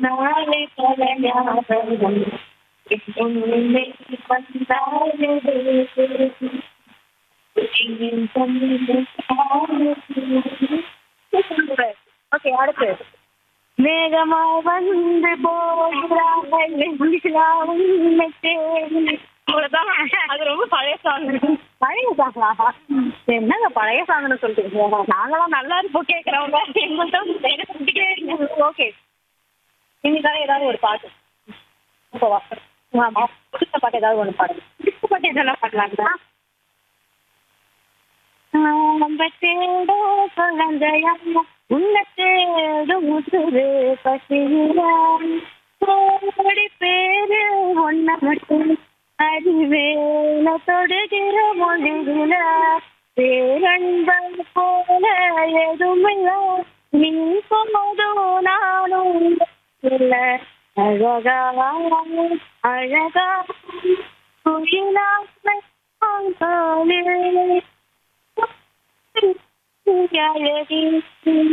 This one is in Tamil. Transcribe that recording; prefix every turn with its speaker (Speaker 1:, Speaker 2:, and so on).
Speaker 1: நாளை தலையாகும் என்னை வந்தாயது ஓகே அடுத்து மேகமாய் வந்து போகிறாய் வெண்ணிலா உன்னை தேடி அவ்வளவுதான் அது ரொம்ப பழைய சாங் பழைய சாங்கா என்னங்க பழைய சாங்னு சொல்லிட்டு நாங்களாம் நல்லா இருப்போம் கேட்கறவங்க எங்கள்கிட்ட ஓகே இன்னைக்காக ஏதாவது ஒரு பாட்டு இப்போ வா. ஆமா பிடிச்ச பாட்டு ஏதாவது ஒன்று பாடுங்க பிடிச்ச பாட்டு என்னெல்லாம் பாடலாங்களா நம்ம தேட குழந்தையா உன்னை தேடும் முசுறு பசிகிறான் கோடி பேரு ஒன்ன மட்டும் அறிவேல தொடுகிற மொழியில பேரன்பன் போல எதுமில்ல நீ போதும் நானும் இல்ல அழகா அழகா குயிலாக அழகி